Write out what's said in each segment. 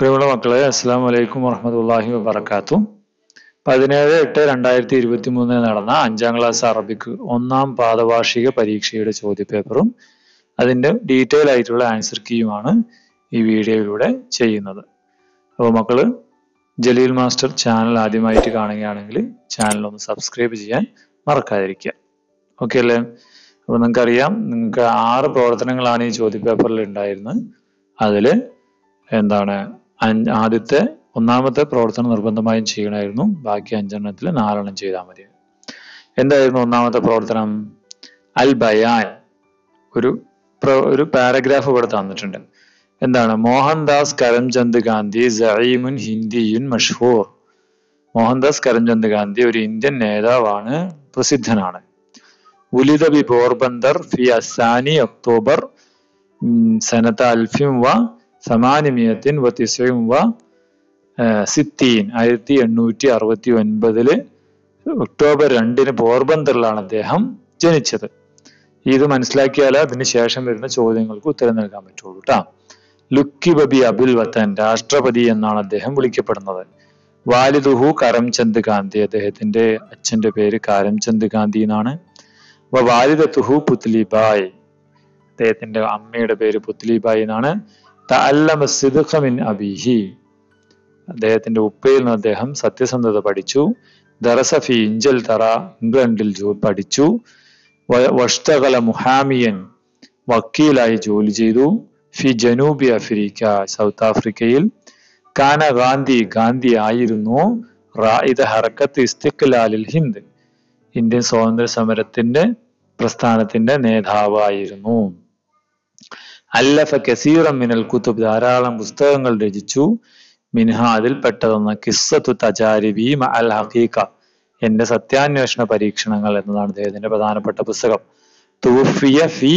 പ്രിയമുള്ള മക്കളെ അസ്സാം വലൈക്കും വറഹമത്തല്ലാഹി വബർക്കാത്തു പതിനേഴ് എട്ട് രണ്ടായിരത്തി ഇരുപത്തി മൂന്നിന് നടന്ന അഞ്ചാം ക്ലാസ് അറബിക്ക് ഒന്നാം പാദവാർഷിക പരീക്ഷയുടെ ചോദ്യപേപ്പറും അതിന്റെ ഡീറ്റെയിൽ ആയിട്ടുള്ള ആൻസർ കീയുമാണ് ഈ വീഡിയോയിലൂടെ ചെയ്യുന്നത് അപ്പോൾ മക്കള് ജലീൽ മാസ്റ്റർ ചാനൽ ആദ്യമായിട്ട് കാണുകയാണെങ്കിൽ ചാനൽ ഒന്ന് സബ്സ്ക്രൈബ് ചെയ്യാൻ മറക്കാതിരിക്കുക ഓക്കെ അല്ലേ അപ്പോൾ നിങ്ങൾക്കറിയാം നിങ്ങൾക്ക് ആറ് പ്രവർത്തനങ്ങളാണ് ഈ ചോദ്യപേപ്പറിൽ ഉണ്ടായിരുന്നത് അതിൽ എന്താണ് അഞ്ച് ആദ്യത്തെ ഒന്നാമത്തെ പ്രവർത്തനം നിർബന്ധമായും ചെയ്യണമായിരുന്നു ബാക്കി അഞ്ചെണ്ണത്തിൽ നാലെണ്ണം ചെയ്താൽ മതി എന്തായിരുന്നു ഒന്നാമത്തെ പ്രവർത്തനം അൽ ബയാൻ ഒരു പ്ര- ഒരു പാരഗ്രാഫ് ഇവിടെ തന്നിട്ടുണ്ട് എന്താണ് മോഹൻദാസ് കരംചന്ദ് ഗാന്ധി സഈമുൻ ഹിന്ദിയുൻ മഷ്ഹൂർ മോഹൻദാസ് കരംചന്ദ് ഗാന്ധി ഒരു ഇന്ത്യൻ നേതാവാണ് പ്രസിദ്ധനാണ് ഉലിത ബി പോർബന്ദർ ഫി അസാനി ഒക്ടോബർ ഉം, സനത അൽഫിം വ സമാനിമിയത്തിൻ വ തിസയും വ ആ, സിത്തീൻ ആയിരത്തി എണ്ണൂറ്റി അറുപത്തി ഒൻപതില് ഒക്ടോബർ രണ്ടിന് പോർബന്തറിലാണ് അദ്ദേഹം ജനിച്ചത് ഇത് മനസ്സിലാക്കിയാൽ അതിന് ശേഷം വരുന്ന ചോദ്യങ്ങൾക്ക് ഉത്തരം നൽകാൻ പറ്റുള്ളൂ കേട്ടോ ലുക്കി ബബി അബുൽ വത്തൻ രാഷ്ട്രപതി എന്നാണ് അദ്ദേഹം വിളിക്കപ്പെടുന്നത് വാലിദുഹു കരംചന്ദ് ഗാന്ധി അദ്ദേഹത്തിന്റെ അച്ഛന്റെ പേര് കരംചന്ദ് ഗാന്ധി എന്നാണ് വ വാലിദത്തുഹു പുത്ലിബായ് അദ്ദേഹത്തിന്റെ അമ്മയുടെ പേര് പുത്ലിബായി എന്നാണ് തഅല്ലമ സിദ്ഖ മിൻ അബീഹി അദ്ദേഹത്തിന്റെ ഉപ്പയിൽ നിന്ന് അദ്ദേഹം സത്യസന്ധത പഠിച്ചു ദറസഫി ഇഞ്ചൽ തറ ഇംഗ്ലണ്ടിൽ ജോ- പഠിച്ചു വ- വഷ്തകല മുഹാമിയൻ വക്കീലായി ജോലി ചെയ്തു ഫി ജനൂബി അഫ്രിക്ക സൗത്ത് ആഫ്രിക്കയിൽ കാന ഗാന്ധി ഗാന്ധി ആയിരുന്നു റായിദ ഹറക്കത്ത് ഇസ്തിഖ്ലാലിൽ ഹിന്ദ് ഇന്ത്യൻ സ്വാതന്ത്ര്യ സമരത്തിന്റെ പ്രസ്ഥാനത്തിന്റെ നേതാവായിരുന്നു അല്ലഫ കസീറം മിനൽ കുത്തുബ് ധാരാളം പുസ്തകങ്ങൾ രചിച്ചു മിൻഹ അതിൽപ്പെട്ടതെന്ന് കിസ്സത്തു തജാരിബി മ അൽ ഹഖീഖ എന്റെ സത്യാന്വേഷണ പരീക്ഷണങ്ങൾ എന്നതാണ് അദ്ദേഹത്തിന്റെ പ്രധാനപ്പെട്ട പുസ്തകം തൂഫിയ ഫി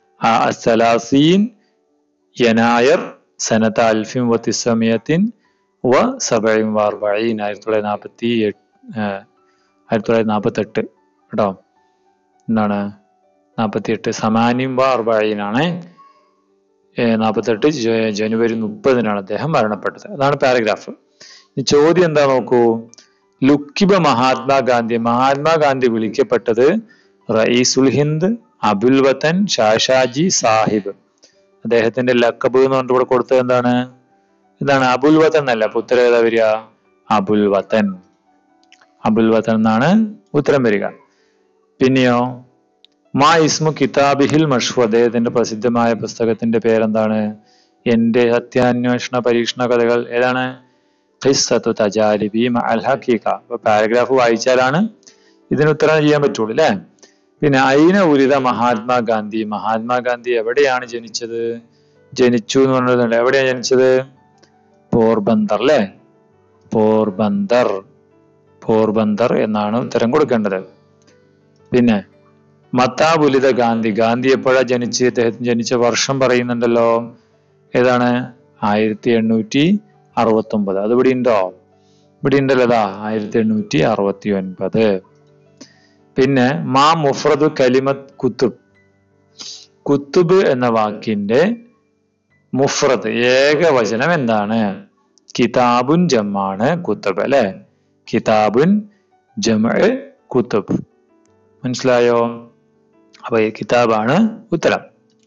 സലാസീൻ യനായർ സനത അൽഫിം വ തിസമിയത്തിൻ വ സബയും വാർബീൻ ആയിരത്തി തൊള്ളായിരത്തി നാൽപ്പത്തി എട്ട് ആയിരത്തി തൊള്ളായിരത്തി നാൽപ്പത്തി എട്ട് കേട്ടോ എന്താണ് നാൽപ്പത്തി എട്ട് സമാനിയും വ അർബീനാണ് നാൽപ്പത്തെട്ട് ജനുവരി മുപ്പതിനാണ് അദ്ദേഹം മരണപ്പെട്ടത് അതാണ് പാരഗ്രാഫ് ഈ ചോദ്യം എന്താ നോക്കൂ ലുക്കിബ മഹാത്മാഗാന്ധി മഹാത്മാഗാന്ധി വിളിക്കപ്പെട്ടത് റയീസുൽ ഹിന്ദ് അബുൽ വത്തൻ ഷാഷാജി സാഹിബ് അദ്ദേഹത്തിന്റെ ലക്കബ് എന്ന് പറഞ്ഞിട്ട് ഇവിടെ കൊടുത്തത് എന്താണ് എന്താണ് അബുൽ വത്തൻ എന്നല്ല അപ്പൊ ഉത്തരം ഏതാ വരിക അബുൽ വത്തൻ അബുൽ വത്തൻ എന്നാണ് ഉത്തരം വരിക പിന്നെയോ മാ ഇസ്മു കിതാബിഹിൽ മഷ്ഹു അദ്ദേഹത്തിന്റെ പ്രസിദ്ധമായ പുസ്തകത്തിന്റെ പേരെന്താണ് എന്റെ സത്യാന്വേഷണ പരീക്ഷണ കഥകൾ ഏതാണ് ഖിസ്സത്തു തജാരിബി മ അൽ ഹഖീഖ അപ്പൊ പാരഗ്രാഫ് വായിച്ചാലാണ് ഇതിന് ഉത്തരം ചെയ്യാൻ പറ്റുള്ളൂ അല്ലേ പിന്നെ അയിന ഉരിത മഹാത്മാഗാന്ധി മഹാത്മാഗാന്ധി എവിടെയാണ് ജനിച്ചത് ജനിച്ചു എന്ന് പറഞ്ഞിട്ടുണ്ട് എവിടെയാണ് ജനിച്ചത് പോർബന്ദർ അല്ലേ പോർബന്ദർ പോർബന്ദർ എന്നാണ് ഉത്തരം കൊടുക്കേണ്ടത് പിന്നെ മത്താബുലിത ഗാന്ധി ഗാന്ധി എപ്പോഴാ ജനിച്ച് അദ്ദേഹത്തിന് ജനിച്ച വർഷം പറയുന്നുണ്ടല്ലോ ഏതാണ് ആയിരത്തി എണ്ണൂറ്റി അറുപത്തി ഒമ്പത് അത് ഇവിടെ ഉണ്ടോ ഇവിടെ ഉണ്ടല്ലോ അതാ ആയിരത്തി എണ്ണൂറ്റി അറുപത്തി ഒൻപത് പിന്നെ മാ മുഫ്രദ് കലിമത്ത് കുത്തുബ് കുത്തുബ് എന്ന വാക്കിന്റെ മുഫ്രദ് ഏകവചനം എന്താണ് കിതാബുൻ ജമാണ് കുത്തുബ് അല്ലെ കിതാബുൻ ജമ കുത്തുബ് മനസ്സിലായോ അപ്പൊ ഈ കിതാബാണ് ഉത്തരം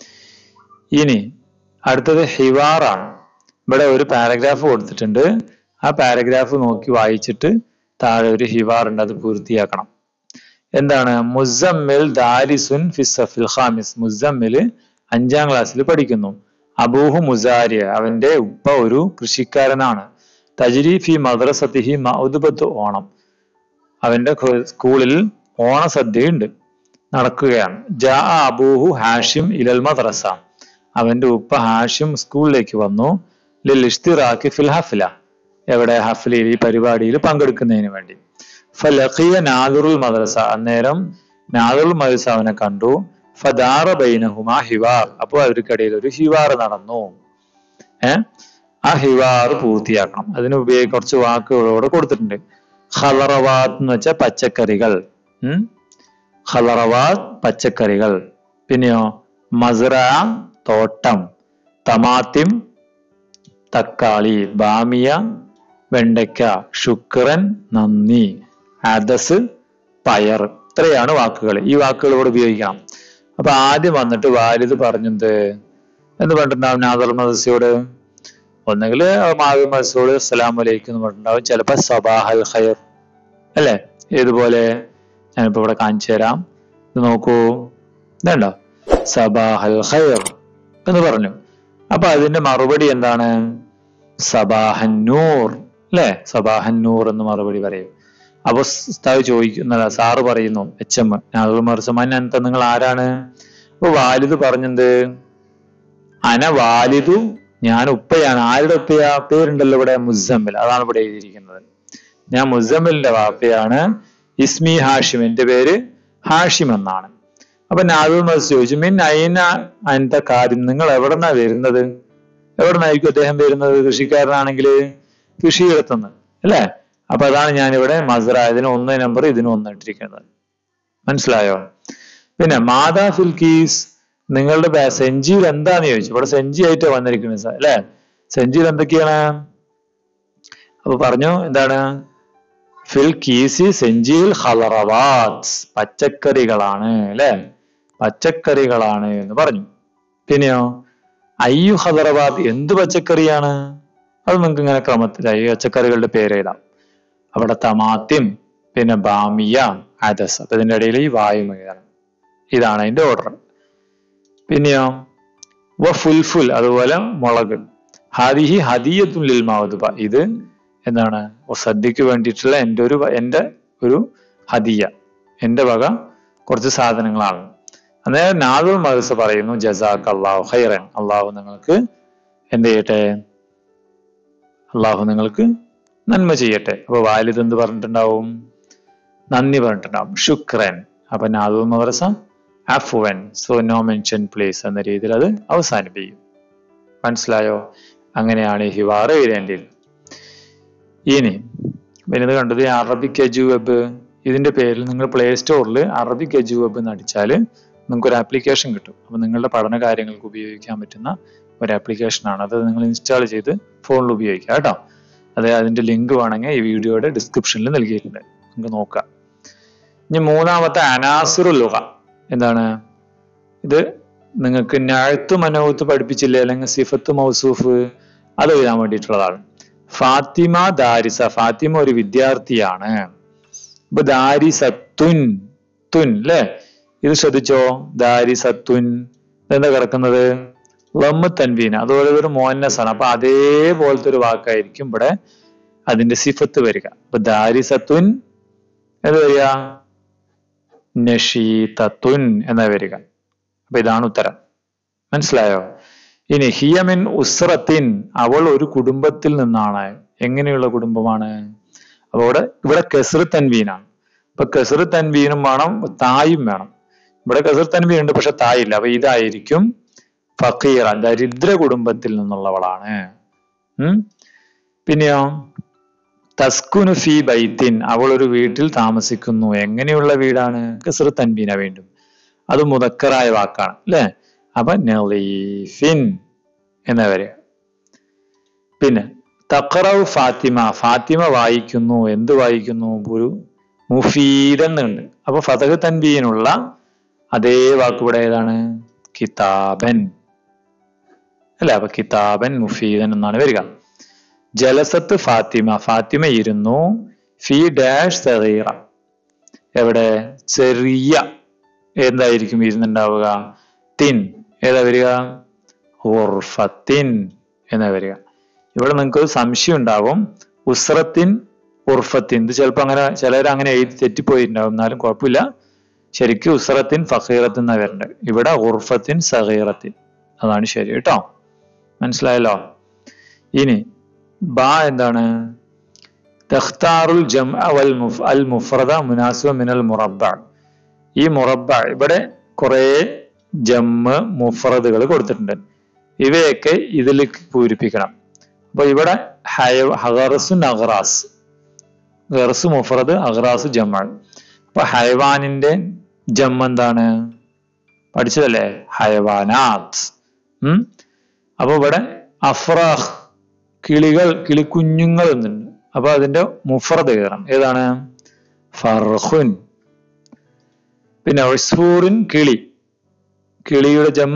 ഇനി അടുത്തത് ഹിവാറാണ് ഇവിടെ ഒരു പാരഗ്രാഫ് കൊടുത്തിട്ടുണ്ട് ആ പാരഗ്രാഫ് നോക്കി വായിച്ചിട്ട് താഴെ ഒരു ഹിവാർ ഉണ്ട് അത് പൂർത്തിയാക്കണം എന്താണ് മുസമ്മിൽ ദാരിസുൻ ഫിസഫിൽ ഖാമിസ് മുസമ്മിൽ അഞ്ചാം ക്ലാസ്സിൽ പഠിക്കുന്നു അബൂഹു മുസാരിയ അവന്റെ ഉപ്പ ഒരു കൃഷിക്കാരനാണ് തജ്രി ഫി മദ്രസത്തിഹി മൗദുബത്ത് ഓണം അവന്റെ ഖ- സ്കൂളിൽ ഓണസദ്യയുണ്ട് നടക്കുകയാണ് ജാ അബൂഹു ഹാഷിം ഇലൽ മദ്രസ അവന്റെ ഉപ്പ ഹാഷിം സ്കൂളിലേക്ക് വന്നു ലിൽ ഇഷ്തിറാഖി ഫിൽ ഹഫ്ല എവിടെ ഹഫ്ലയിൽ ഈ പരിപാടിയിൽ പങ്കെടുക്കുന്നതിന് വേണ്ടി ഫലഖിയ നാദുറുൽ മദ്രസ അന്നേരം നാദുറുൽ മദ്രസ അവനെ കണ്ടു ഫദാറ ബൈനഹുമാ ഹിവാർ അപ്പോൾ അവർക്കിടയിൽ ഒരു ഹിവാർ നടന്നു ഏ ആ ഹിവാർ പൂർത്തിയാക്കണം അതിന് ഉപയോഗ കുറച്ച് വാക്കുകളോട് കൊടുത്തിട്ടുണ്ട് ഹലറവാത്ത് എന്ന് വെച്ചാൽ പച്ചക്കറികൾ ഉം ഹലറവാത്ത് പച്ചക്കറികൾ പിന്നെയോ മസ്റ തോട്ടം തമാത്തിം തക്കാളി ബാമിയ വെണ്ടയ്ക്ക ശുക്രൻ നന്ദി അദസ് പയർ ഇത്രയാണ് വാക്കുകൾ ഈ വാക്കുകൾ ഇവിടെ ഉപയോഗിക്കണം അപ്പൊ ആദ്യം വന്നിട്ട് വാലിദ് പറഞ്ഞത് എന്ന് പറഞ്ഞിട്ടുണ്ടാവും നാദർ മദസിയോട് ഒന്നുകിൽ മാവി മദസിയോട് അസ്സലാം വലൈക്കും എന്ന് പറഞ്ഞിട്ടുണ്ടാവും ചിലപ്പോ സബാഹൽ ഖൈർ അല്ലേ ഏതുപോലെ ഞാനിപ്പോ ഇവിടെ കാണിച്ചു തരാം ഇത് നോക്കൂ ഇതുണ്ടോ സബാഹൽ ഖൈർ എന്ന് പറഞ്ഞു അപ്പൊ അതിന്റെ മറുപടി എന്താണ് സബാഹന്നൂർ അല്ലേ സബാഹന്നൂർ എന്ന് മറുപടി പറയും അപ്പൊ ഉസ്താദ് ചോദിക്കുന്നല്ല സാറ് പറയുന്നു എച്ച് എം മർസമാൻ അനത്ത നിങ്ങൾ ആരാണ് അപ്പൊ വാലിദ് പറഞ്ഞത് അന വാലിദു ഞാൻ ഉപ്പയാണ് ആരുടെ ഉപ്പയാ പേരുണ്ടല്ലോ ഇവിടെ മുസമ്മിൽ അതാണ് ഇവിടെ എഴുതിയിരിക്കുന്നത് ഞാൻ മുസമ്മിലിന്റെ വാപ്പയാണ് ഇസ്മി ഹാഷിം എന്റെ പേര് ഹാഷിം എന്നാണ് അപ്പൊ നാദുൽ മസ് ചോദിച്ചു മിൻ അയിന അനത്ത കാര്യം നിങ്ങൾ എവിടെന്നാ വരുന്നത് എവിടെന്നായിരിക്കും അദ്ദേഹം വരുന്നത് കൃഷിക്കാരനാണെങ്കിൽ കൃഷിയിടത്തുനിന്ന് അല്ലേ അപ്പൊ അതാണ് ഞാനിവിടെ മസറ ഇതിന് ഒന്ന് നമ്പർ ഇതിന് ഒന്ന് ഇട്ടിരിക്കുന്നത് മനസ്സിലായോ പിന്നെ മാതാ ഫിൽക്കീസ് നിങ്ങളുടെ ബാ- സെഞ്ചിയിൽ എന്താന്ന് ചോദിച്ചു ഇവിടെ സെഞ്ചി ആയിട്ട് വന്നിരിക്കുന്നത് സാർ അല്ലെ സെഞ്ചിയിൽ എന്തൊക്കെയാണ് അപ്പൊ പറഞ്ഞു എന്താണ് ഫിൽ കീസി സെഞ്ചിയിൽ ഹലറവാത്ത് പച്ചക്കറികളാണ് അല്ലെ പച്ചക്കറികളാണ് എന്ന് പറഞ്ഞു പിന്നെയോ അയ്യു ഹദറവാദ് എന്ത് പച്ചക്കറിയാണ് അത് നിങ്ങൾക്ക് ഇങ്ങനെ ക്രമത്തിലായി പച്ചക്കറികളുടെ പേര് എഴുതാം അവിടെ തമാത്തിം പിന്നെ ബാമിയ അദസ് അപ്പൊ ഇതിന്റെ ഇടയിൽ ഈ വായും എഴുതണം ഇതാണ് അതിന്റെ ഓർഡർ പിന്നെയോ വ ഫുൽഫുൽ അതുപോലെ മുളക് ഹാദിഹി ഹദിയത്തുൽ ലിൽ മൗദുബ ഇത് എന്താണ് സദ്യക്ക് വേണ്ടിയിട്ടുള്ള എൻ്റെ ഒരു എൻ്റെ ഒരു ഹദിയ എൻ്റെ വക കുറച്ച് സാധനങ്ങളാണ് അന്നേരം നാദുൽ മഹസ് പറയുന്നു ജസാഖ് അള്ളാഹു ഹൈറൻ അള്ളാഹു നിങ്ങൾക്ക് എന്ത് ചെയ്യട്ടെ അള്ളാഹു നിങ്ങൾക്ക് നന്മ ചെയ്യട്ടെ അപ്പൊ വാലിദ് എന്ത് പറഞ്ഞിട്ടുണ്ടാവും നന്ദി പറഞ്ഞിട്ടുണ്ടാവും ശുക്രൻ അപ്പൊ നാദുൽ മദ്രസ അഫുവൻ സോ നോ മെൻഷൻ പ്ലേസ് എന്ന രീതിയിൽ അത് അവസാനിപ്പിക്കും മനസ്സിലായോ അങ്ങനെയാണ് ഈ ഹിവാർ എഴുതേണ്ടത് ഇനി പിന്നെ ഇത് കണ്ടത് അറബിക് എജു വെബ് ഇതിന്റെ പേരിൽ നിങ്ങൾ പ്ലേ സ്റ്റോറിൽ അറബിക് എജു വെബ് എന്ന് അടിച്ചാൽ നിങ്ങൾക്ക് ഒരു ആപ്ലിക്കേഷൻ കിട്ടും അപ്പൊ നിങ്ങളുടെ പഠന കാര്യങ്ങൾക്ക് ഉപയോഗിക്കാൻ പറ്റുന്ന ഒരു ആപ്ലിക്കേഷൻ ആണ് അത് നിങ്ങൾ ഇൻസ്റ്റാൾ ചെയ്ത് ഫോണിൽ ഉപയോഗിക്കാം കേട്ടോ അത് അതിന്റെ ലിങ്ക് വേണമെങ്കിൽ ഈ വീഡിയോയുടെ ഡിസ്ക്രിപ്ഷനിൽ നൽകിയിട്ടുണ്ട് നിങ്ങൾക്ക് നോക്കാം ഇനി മൂന്നാമത്തെ അനാസുർ ലുഹ എന്താണ് ഇത് നിങ്ങൾക്ക് ഞാഴ്ത്ത് മനോഹത്ത് പഠിപ്പിച്ചില്ലേ അല്ലെങ്കിൽ സിഫത്ത് മൗസൂഫ് അത് എഴുതാൻ വേണ്ടിയിട്ടുള്ളതാണ് ഫാത്തിമ ദാരിസ ഫാത്തിമ ഒരു വിദ്യാർത്ഥിയാണ് ഇപ്പൊ ദാരിസത്തുൻ തുൻ അല്ലേ ഇത് ശ്രദ്ധിച്ചോ ദാരിസത്തുൻ എന്താ കിടക്കുന്നത് ലമ്മ് തൻവീന അതുപോലെ ഒരു മോന്നസ് ആണ് അപ്പൊ അതേപോലത്തെ ഒരു വാക്കായിരിക്കും ഇവിടെ അതിന്റെ സിഫത്ത് വരിക അപ്പൊ ദാരിസത്തുൻ ഏത് വരിക നഷീതത്തുൻ എന്ന വരിക അപ്പൊ ഇതാണ് ഉത്തരം മനസ്സിലായോ ഇനി ഹിയമിൻ ഉസ്രത്തിൻ അവൾ ഒരു കുടുംബത്തിൽ നിന്നാണ് എങ്ങനെയുള്ള കുടുംബമാണ് അപ്പൊ ഇവിടെ ഇവിടെ കെസർ തൻവീനാണ് ഇപ്പൊ കെസർ തൻവീനും വേണം തായും വേണം ഇവിടെ കെസർ തൻവീൻ ഉണ്ട് പക്ഷെ തായില്ല അപ്പൊ ഇതായിരിക്കും ഫക്കീറ ദരിദ്ര കുടുംബത്തിൽ നിന്നുള്ളവളാണ് ഉം പിന്നെയോ തസ്കുനു ഫി ബൈത്തിൻ അവൾ ഒരു വീട്ടിൽ താമസിക്കുന്നു എങ്ങനെയുള്ള വീടാണ് കെസർ തൻവീന വീണ്ടും അത് മുതക്കറായ വാക്കാണ് അല്ലെ അപ്പൊ നെളീഫിൻ എന്ന വരിക പിന്നെ തഖറവ് ഫാത്തിമ ഫാത്തിമ വായിക്കുന്നു എന്ത് വായിക്കുന്നു ഒരു മുഫീദൻ ഉണ്ട് അപ്പൊ ഫതഹ് തൻബീനുള്ള അതേ വാക്ക് ഇവിടെ ഏതാണ് കിതാബൻ അല്ല അപ്പൊ കിതാബൻ മുഫീദൻ എന്നാണ് വരിക ജലസത്ത് ഫാത്തിമ ഫാത്തിമ ഇരുന്നു ഫി ഡാഷ് സഗീറ എവിടെ ചെറിയ എന്തായിരിക്കും ഇരുന്നുണ്ടാവുക തിൻ ഏതാ വരിക ഉർഫത്തിൻ എന്നാ വരിക ഇവിടെ നിങ്ങൾക്ക് ഒരു സംശയം ഉണ്ടാവും ഉസ്രത്തിൻ ഉർഫത്തിൻ ഇത് ചിലപ്പോൾ അങ്ങനെ ചിലർ അങ്ങനെ എഴുതി തെറ്റിപ്പോയിട്ടുണ്ടാവും എന്നാലും കുഴപ്പമില്ല ശരിക്കും ഉസ്രത്തിൻ ഫഖീറത്തിൻ എന്നാ വരേണ്ടത് ഇവിടെ ഉർഫത്തിൻ സഹീറത്തിൻ അതാണ് ശരി കേട്ടോ മനസ്സിലായല്ലോ ഇനി ബാ എന്താണ് തഖ്താറുൽ ജം വൽ മുഫ് അൽ മുഫ്രദ മുനാസിബ മിനൽ മുറബ്ബ ഈ മുറബ്ബ ഇവിടെ കുറെ ജമ്മ് മുഫ്രദുകൾ കൊടുത്തിട്ടുണ്ട് ഇവയൊക്കെ ഇതിലേക്ക് പൂരിപ്പിക്കണം അപ്പൊ ഇവിടെ ഹഗറസു നഗറാസ് ഗറസ് മുഫ്രദ് അഹ്റാസ് ജമ്മ അപ്പൊ ഹൈവാനിന്റെ ജം എന്താണ് പഠിച്ചതല്ലേ ഹൈവാനാത്ത് ഉം അപ്പൊ ഇവിടെ അഫ്രാഹ് കിളികൾ കിളിക്കുഞ്ഞുങ്ങൾ എന്നുണ്ട് അപ്പൊ അതിന്റെ മുഫറത് എഴുതണം ഏതാണ് ഫർഹുൻ പിന്നെ ഉസ്ഫൂറിൻ കിളി കിളിയുടെ ജമ്മ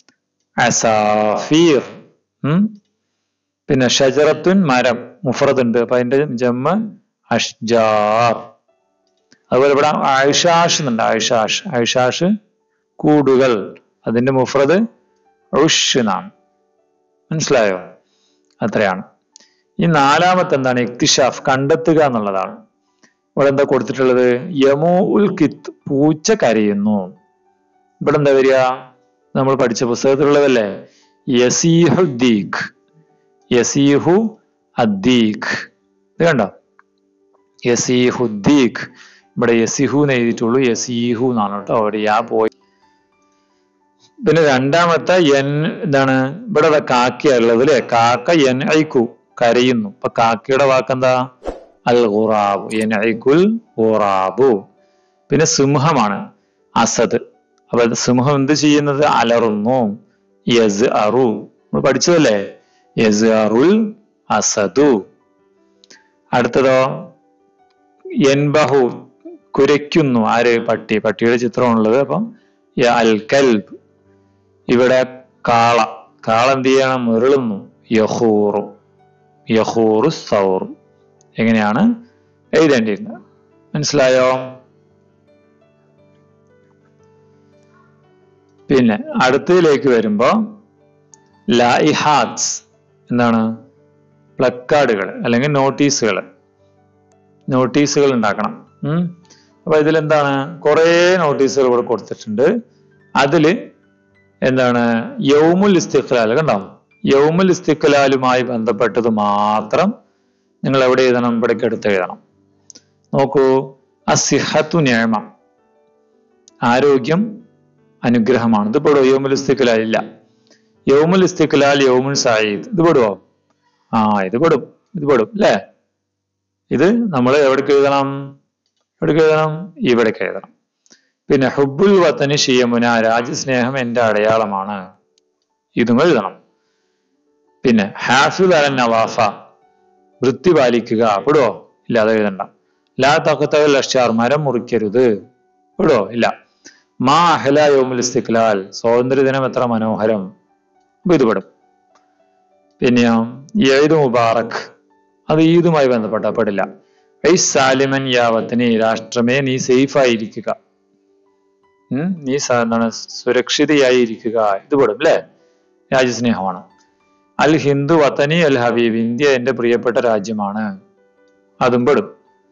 അസാഫീർ ഉം. പിന്നെ ഷജറത്തുൻ മരം മുഫറത് ഉണ്ട് അപ്പൊ അതിന്റെ ജമ്മ അഷ്ജാർ അതുപോലെ ഇവിടെ ആയിഷാഷ് എന്നുണ്ട് ആയിഷാഷ് ആയിഷാഷ് കൂടുകൾ അതിന്റെ മുഫ്രത് ഉഷ് എന്നാണ് മനസ്സിലായോ അത്രയാണ് ഈ നാലാമത്തെ എന്താണ് ഇക്തിഷാഫ് കണ്ടെത്തുക എന്നുള്ളതാണ് ഇവിടെ എന്താ കൊടുത്തിട്ടുള്ളത് യമു ഉൽ കിത്ത് പൂച്ച കരയുന്നു ഇവിടെ എന്താ വരിക നമ്മൾ പഠിച്ച പുസ്തകത്തിലുള്ളതല്ലേ യസീഹു ദീഖ് യസീഹു അദ്ദീഖ് ഇത് കണ്ടോ യസീഹു ദീഖ് ഇവിടെ യസിഹു എന്ന് എഴുതിയിട്ടുള്ളൂ യസീഹു എന്നാണ് കേട്ടോ അവിടെ യാ പോയി പിന്നെ രണ്ടാമത്തെ എൻ എന്താണ് ഇവിടെ ദാ കാക്കയുള്ളത് അല്ലെ കാക്ക എൻ ഐക്കു കരയുന്നു അപ്പൊ കാക്കയുടെ വാക്കെന്താ അൽ ഖുറാബു എൻ ഐക്കുൽ ഖുറാബു പിന്നെ സിംഹമാണ് അസദ് അപ്പൊ ഇത് സിംഹം എന്ത് ചെയ്യുന്നത് അലറുന്നു യസ് അറു നമ്മൾ പഠിച്ചതല്ലേ യസ് അറുൽ അസദു അടുത്തതോ എൻബഹു കുരയ്ക്കുന്നു ആര് പട്ടി പട്ടിയുടെ ചിത്രമാണുള്ളത് അപ്പം യ അൽ കൽബ് ഇവിടെ കാള കാള എന്ത് ചെയ്യണം മുരളുന്നു യഹൂറു യഹൂറു സൗർ എങ്ങനെയാണ് എഴുതേണ്ടിയിരുന്നത് മനസ്സിലായോ പിന്നെ അടുത്തതിലേക്ക് വരുമ്പോ ലൈഹാത്സ് എന്താണ് പ്ലക്കാർഡുകൾ അല്ലെങ്കിൽ നോട്ടീസുകൾ നോട്ടീസുകൾ ഉണ്ടാക്കണം ഉം. അപ്പൊ ഇതിലെന്താണ് കുറേ നോട്ടീസുകൾ ഇവിടെ കൊടുത്തിട്ടുണ്ട് അതില് എന്താണ് യൗമുൽ ഇസ്തിഖ്ലാൽ കണ്ടോ യൗമുൽ ഇസ്തിഖ്ലാലുമായി ബന്ധപ്പെട്ടത് മാത്രം നിങ്ങൾ എവിടെ എഴുതണം ഇവിടേക്ക് എടുത്ത് എഴുതണം നോക്കൂ അസിഹത്തു നിയമ ആരോഗ്യം അനുഗ്രഹമാണ് ഇത് പെടുവോ യൗമുൽ ഇസ്തിഖ്ലാൽ ഇല്ല യൗമുൽ ഇസ്തിഖ്ലാൽ യൗമുൽ സായിദ് ഇത് പെടുവോ ആ ഇത് പെടും ഇത് പെടും അല്ലേ ഇത് നമ്മൾ എവിടേക്ക് എഴുതണം എവിടേക്ക് എഴുതണം ഇവിടേക്ക് എഴുതണം പിന്നെ ഹുബുൽ വത്തന് ഷിയമുന രാജ്യസ്നേഹം എന്റെ അടയാളമാണ് ഇതും എഴുതണം പിന്നെ ഹാഫിദ് അലൻ നവാഫ വൃത്തി പാലിക്കുക പെടുവോ ഇല്ല അത് എഴുതണ്ട ലാ തഖത്തൽ അഷ്യാർ മരം മുറിക്കരുത് പെടുവോ ഇല്ല മാ അഹ്ല യോമുൽ ഇസ്തിഖ്ലാൽ സ്വാതന്ത്ര്യദിനം എത്ര മനോഹരം അപ്പൊ ഇത് പെടും പിന്നെയോ ഈദ് മുബാറക് അത് ഈദുമായി ബന്ധപ്പെട്ട പെടില്ല ഐ സാലിമൻ യാവത്തിന് രാഷ്ട്രമേ നീ സേഫ് ആയിരിക്കുക ഉം, നീ സ- എന്താണ് സുരക്ഷിതയായി ഇരിക്കുക ഇത് പെടും അല്ലേ രാജ്യസ്നേഹമാണ് അൽ ഹിന്ദു വത്തനി അൽ ഹബീബ് ഇന്ത്യ എന്റെ പ്രിയപ്പെട്ട രാജ്യമാണ് അതും പെടും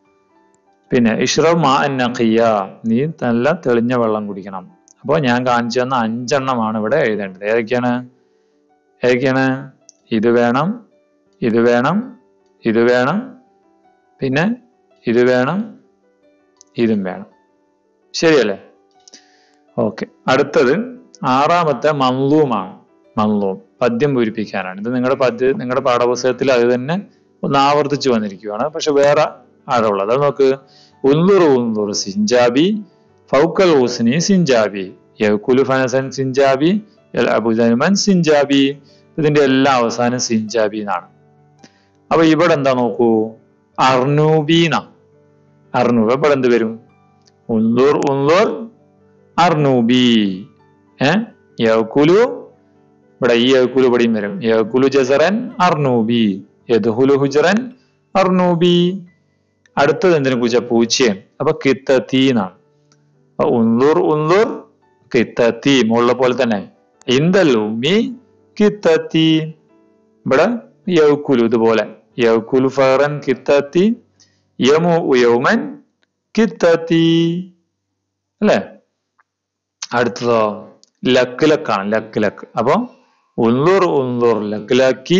പിന്നെ ഇഷ്റബ് മാ അൻ നഖിയ നീ നല്ല തെളിഞ്ഞ വെള്ളം കുടിക്കണം അപ്പോൾ ഞാൻ കാണിച്ചു തന്ന അഞ്ചെണ്ണമാണ് ഇവിടെ എഴുതേണ്ടത് ഏതൊക്കെയാണ് ഏതൊക്കെയാണ് ഇത് വേണം ഇത് വേണം ഇത് വേണം പിന്നെ ഇത് വേണം ഇതും വേണം ശരിയല്ലേ ഓക്കെ അടുത്തത് ആറാമത്തെ മൻലൂമാണ് മൻലൂം പദ്യം പൂരിപ്പിക്കാനാണ് ഇത് നിങ്ങളുടെ പദ്യ നിങ്ങളുടെ പാഠപുസ്തകത്തിൽ അത് തന്നെ ഒന്ന് ആവർത്തിച്ചു വന്നിരിക്കുകയാണ് പക്ഷെ വേറെ ആഴമുള്ളത് അത് നോക്ക് ഉന്നുർ ഉന്നുർ സിഞ്ചാബി ഫൗക്കൽ ഹുസ്നി സിഞ്ചാബി യക്കുലു ഫനസൻ സിഞ്ചാബി യൽ അബുജനുമൻ സിഞ്ചാബി ഇതിന്റെ എല്ലാ അവസാനം സിഞ്ചാബി എന്നാണ് അപ്പൊ ഇവിടെ എന്താ നോക്കൂ അർണൂബീന അർണൂബ് ഇവിടെ എന്ത് വരും ഉന്ദൂർ ഉന്ദൂർ അർണൂബി ഏ യക്കുലു ഇവിടെ ഈ യക്കുലു ഇവിടെയും വരും യക്കുലു ജസറൻ അർണൂബി യദ്ഹുലു ഹുജറൻ അർണൂബി അടുത്തത് എന്തിനെ കുറിച്ച പൂച്ചയാണ് അപ്പൊ കിത്തത്തി എന്നാണ് അപ്പൊ ഉന്ദൂർ ഉന്ദൂർ കിത്തത്തി മുകളിലെ പോലെ തന്നെ ഇന്ദൽ ഉമ്മി കിത്തത്തി ഇവിടെ യൗക്കുലു ഇതുപോലെ യൗക്കുലു ഫറൻ കിത്തത്തി യമു യൗമൻ കിത്തത്തി അല്ലേ അടുത്തതോ ലക്ക് ലക്കാണ് ലക്ക് ലക്ക് അപ്പൊ ഉന്ദൂർ ഉന്ദൂർ ലക്ക് ലക്കി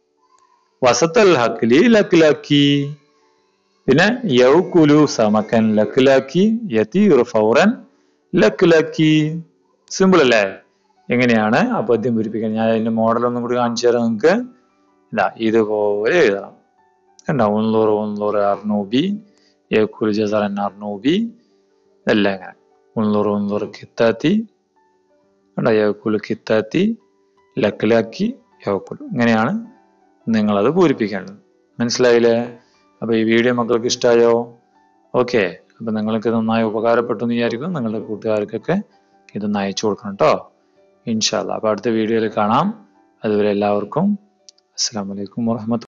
വസത്തൽ ഹക്കിലി ലക്ക് ലക്കി പിന്നെ യൗക്കുലു സമക്കൻ ലക്ക് ലക്കി യതീർ ഫൗറൻ ലക്ക് ലക്കി സിമ്പിൾ അല്ലേ എങ്ങനെയാണ് ആ പദ്യം പൂരിപ്പിക്കാൻ ഞാൻ അതിന്റെ മോഡൽ ഒന്നും കൂടി കാണിച്ചു തരാം നിങ്ങൾക്ക് ഇതാ ഇതുപോലെ എഴുതണം കണ്ടോ ഉന്നൂറ് ഉന്നൂറ് അറുന്നൂബി യക്കുൽ ജസറൻ അറുന്നൂബി ഇതെല്ലാം ഇങ്ങനെ ഉന്നൂറ് ഉന്നൂറ് കിത്താത്തി കണ്ടോ യക്കുൽ കിത്താത്തി ലക്കിലാക്കി യക്കുൽ ഇങ്ങനെയാണ് നിങ്ങളത് പൂരിപ്പിക്കേണ്ടത് മനസ്സിലായില്ലേ അപ്പൊ ഈ വീഡിയോ മക്കൾക്ക് ഇഷ്ടമായോ ഓക്കെ അപ്പൊ നിങ്ങൾക്ക് നന്നായി ഉപകാരപ്പെട്ടു എന്ന് വിചാരിക്കും നിങ്ങളുടെ കൂട്ടുകാർക്കൊക്കെ ഇതൊന്ന് അയച്ചു കൊടുക്കണം കേട്ടോ ഇൻഷാല്ല അപ്പൊ അടുത്ത വീഡിയോയിൽ കാണാം അതുവരെ എല്ലാവർക്കും അസ്സാം വലൈക്കും വാഹമത്ത്